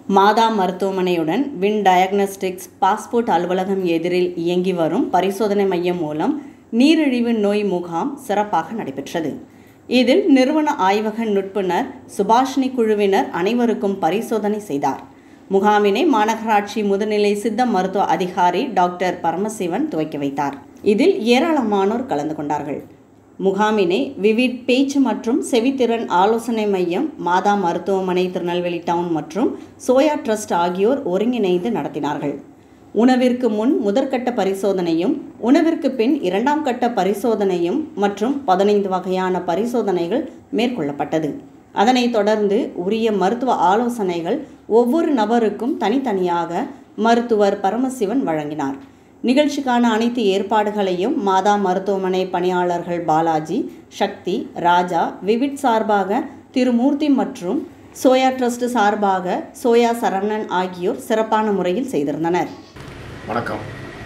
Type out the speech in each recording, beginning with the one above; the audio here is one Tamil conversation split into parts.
மாதா மருத்துவமனையுடன் வின் டயக்னஸ்டிக்ஸ் பாஸ்போர்ட் அலுவலகம் எதிரில் இயங்கி வரும் பரிசோதனை மையம் மூலம் நீரிழிவு நோய் முகாம் சிறப்பாக நடைபெற்றது இதில் நிறுவன ஆய்வக நுட்புணர் சுபாஷினி குழுவினர் அனைவருக்கும் பரிசோதனை செய்தார் முகாமினை மாநகராட்சி முதுநிலை சித்த மருத்துவ அதிகாரி டாக்டர் பரமசிவன் துவக்கி வைத்தார் இதில் ஏராளமானோர் கலந்து கொண்டார்கள் முகாமினை விவிட் பேச்சு மற்றும் செவித்திறன் ஆலோசனை மையம் மாதா மருத்துவமனை திருநெல்வேலி டவுன் மற்றும் சோயா ட்ரஸ்ட் ஆகியோர் ஒருங்கிணைந்து நடத்தினார்கள் உணவிற்கு முன் முதற்கட்ட பரிசோதனையும் உணவிற்கு பின் இரண்டாம் கட்ட பரிசோதனையும் மற்றும் பதினைந்து வகையான பரிசோதனைகள் மேற்கொள்ளப்பட்டது அதனைத் தொடர்ந்து உரிய மருத்துவ ஆலோசனைகள் ஒவ்வொரு நபருக்கும் தனித்தனியாக மருத்துவர் பரமசிவன் வழங்கினார் நிகழ்ச்சிக்கான அனைத்து ஏற்பாடுகளையும் மாதா மருத்துவமனை பணியாளர்கள் பாலாஜி சக்தி ராஜா விவிட் சார்பாக திருமூர்த்தி மற்றும் சோயா ட்ரஸ்ட் சார்பாக சோயா சரவணன் ஆகியோர் சிறப்பான முறையில் செய்திருந்தனர் வணக்கம்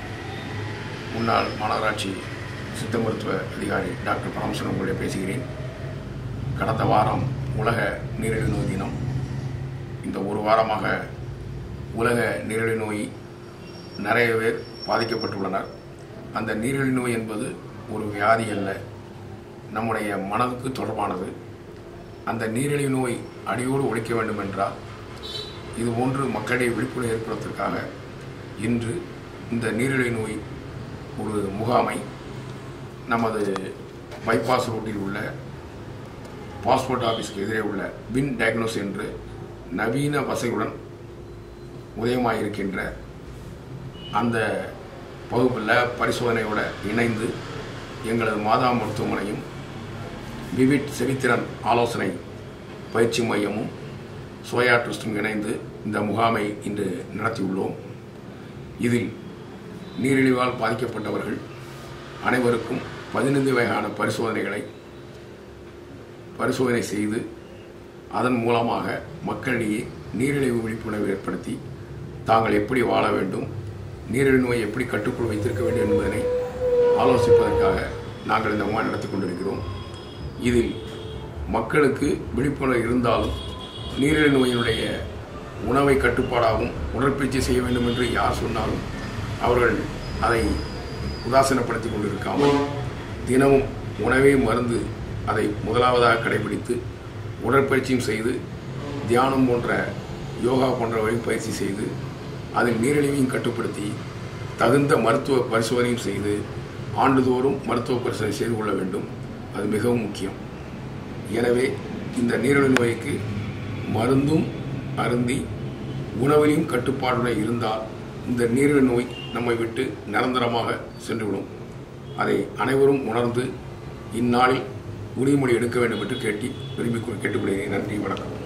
முன்னாள் மாநகராட்சி சித்த மருத்துவ அதிகாரி டாக்டர் பரமசிவன் உங்களுடைய பேசுகிறேன் கடந்த வாரம் உலக நீரிழிவு நோய் தினம் இந்த ஒரு வாரமாக உலக நீரிழிவு நோய் நிறைய பேர் பாதிக்கப்பட்டுள்ளனர் அந்த நீரிழிவு நோய் என்பது ஒரு வியாதி அல்ல நம்முடைய மனதுக்கு தொடர்பானது அந்த நீரிழிவு நோய் அடியோடு ஒழிக்க வேண்டும் என்றால் இதுபோன்று மக்களிடையே விழிப்புணர்வு ஏற்படுவதற்காக இன்று இந்த நீரிழிவு நோய் ஒரு முகாமை நமது பைபாஸ் ரோட்டில் உள்ள பாஸ்போர்ட் ஆஃபீஸ்க்கு எதிரே உள்ள பின் டயக்னோஸ் என்று நவீன வசதியுடன் உதயமாயிருக்கின்ற அந்த வகுப்பில் பரிசோதனையோட இணைந்து எங்களது மாதா மருத்துவமனையும் விவிட் செவித்திறன் ஆலோசனை பயிற்சி மையமும் சோயா ட்ரஸ்டும் இணைந்து இந்த முகாமை இன்று நடத்தியுள்ளோம் இதில் நீரிழிவால் பாதிக்கப்பட்டவர்கள் அனைவருக்கும் பதினைந்து வகையான பரிசோதனைகளை பரிசோதனை செய்து அதன் மூலமாக மக்களிடையே நீரிழிவு விழிப்புணர்வு ஏற்படுத்தி தாங்கள் எப்படி வாழ வேண்டும் நீரிழிவு நோயை எப்படி கட்டுக்குள் வைத்திருக்க வேண்டும் என்பதனை ஆலோசிப்பதற்காக நாங்கள் இந்த முகாம் நடத்தி கொண்டிருக்கிறோம் இதில் மக்களுக்கு விழிப்புணர்வு இருந்தாலும் நீரிழிவு நோயினுடைய உணவை கட்டுப்பாடாகவும் உடற்பயிற்சி செய்ய வேண்டும் என்று யார் சொன்னாலும் அவர்கள் அதை உதாசீனப்படுத்தி கொண்டிருக்காமல் தினமும் உணவே மருந்து அதை முதலாவதாக கடைபிடித்து உடற்பயிற்சியும் செய்து தியானம் போன்ற யோகா போன்ற வழிப்பயிற்சி செய்து அதில் நீரிழிவையும் கட்டுப்படுத்தி தகுந்த மருத்துவ பரிசோதனையும் செய்து ஆண்டுதோறும் மருத்துவ பரிசோதனை செய்து கொள்ள வேண்டும் அது மிகவும் முக்கியம் எனவே இந்த நீரிழிவு நோய்க்கு மருந்தும் அருந்தி உணவிலையும் கட்டுப்பாடுடன் இருந்தால் இந்த நீரிழிவு நோய் நம்மை விட்டு நிரந்தரமாக சென்றுவிடும் அதை அனைவரும் உணர்ந்து இந்நாளில் உறுதிமொழி எடுக்க வேண்டும் என்று கேட்டி விரும்பி கேட்டுக்கொள்கிறேன் நன்றி வணக்கம்